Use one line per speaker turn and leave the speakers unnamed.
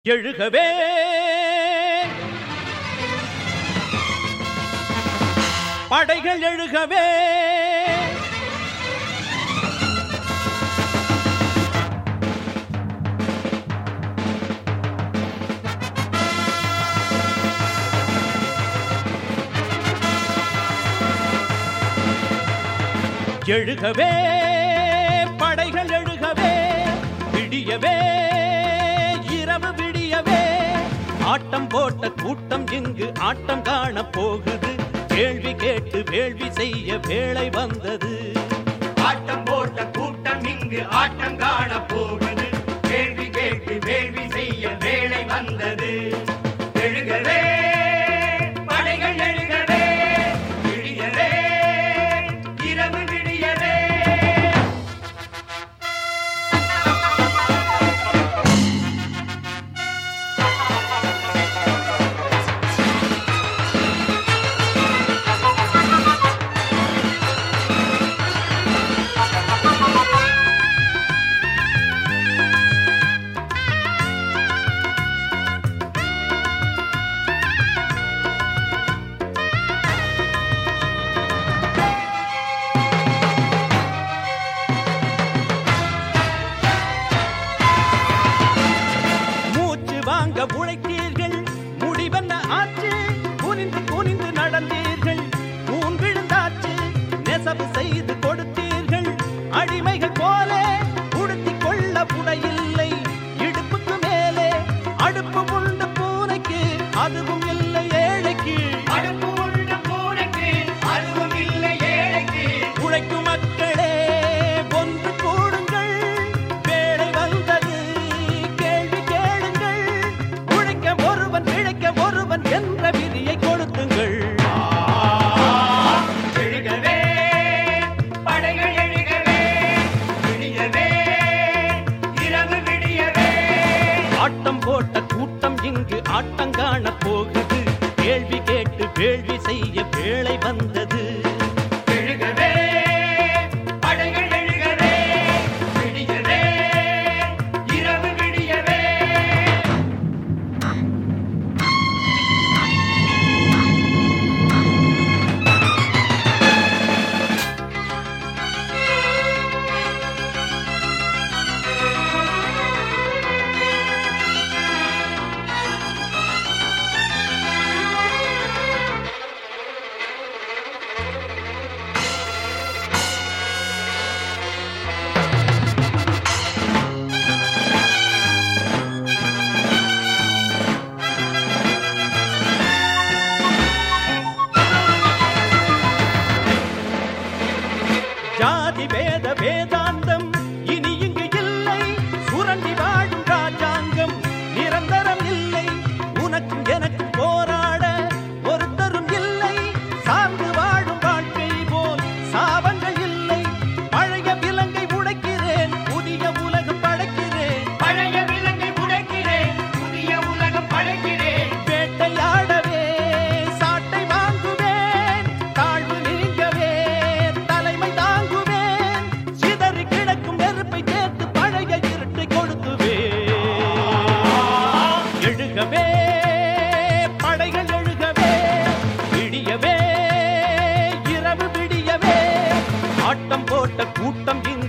எழுகவே படைகள் எழுகவே எழுகவே படைகள் எழுகவே விடியவே இரவு விடியவே ஆட்டம் போட்ட கூட்டம் இங்கு ஆட்டம் காண போகுது கேள்வி கேட்டு வேள்வி செய்ய வேளை வந்தது
ஆட்டம் போட்ட கூட்டம் இங்கு ஆட்டம் காண போகுது கேள்வி கேட்டு வேள்வி செய்ய வேலை வந்தது எழுகவே படைகள் எழுகவே விடியவே இரவு விடியவே
மூச்சு வாங்க உழைத்தீர்கள் முடிவென்ன ஆச்சு குனிந்து குனிந்து நடந்தீர்கள் ஊன் விழுந்தாச்சு நெசவு செய்து கொடுத்தீர்கள் அடிமைகள் போல உடுத்திக் கொள்ள புடையில்லை இடுப்புக்கு மேலே அடுப்பு உண்டு பூனைக்கு அதுவும் இல்லை ஏழைக்கு
அடுப்பு உள்ள பூனைக்கு அதுவும் இல்லை ஏழைக்கு
உழைக்கும் மக்களே ஒன்று கூடுங்கள் வேலை வந்தது கேள்வி கேளுங்கள் உழைக்க ஒருவன் பிழைக்க ஒருவன் என்ற விதியை கொடுத்துங்கள்
எழுகவே படைகள் எழுகவே விடியவே இரவு விடியவே
ஆட்டம் போட்ட கூட்டம் இங்கு ஆட்டம் காண போகுது கேள்வி கேட்டு வேள்வி செய்ய வேளை வந்தது
எழுகவே படைகள் எழுகவே விடியவே இரவு விடியவே
ஜாதி வேத வேதாந்தம் இனி இங்கு இல்லை சுரண்டி வாழும் ராஜாங்கம் நிரந்தரம் இல்லை உனக்கும் எனக்கும் போராட ஒருத்தரும் இல்லை சார்ந்து வாழும் வாழ்க்கை போல் சாபங்கள் இல்லை பழைய விலங்கை உடைக்கிறேன் புதிய உலகம் படைக்கிறேன்
பழைய விலங்கை உடைக்கிறேன் புதிய உலகம் படைக்கிறேன்
வேட்டையாடவே சாட்டை வாங்குவேன் தாழ்வு நீங்கவே தலைமை தாங்குவேன் சிதறி கிடக்கும் நெருப்பை சேர்த்து பழைய இருட்டை கொடுத்துவேன் எழுகவே படைகள் எழுகவே விடியவே இரவு விடியவே ஆட்டம் போட்ட கூட்டம் இங்கு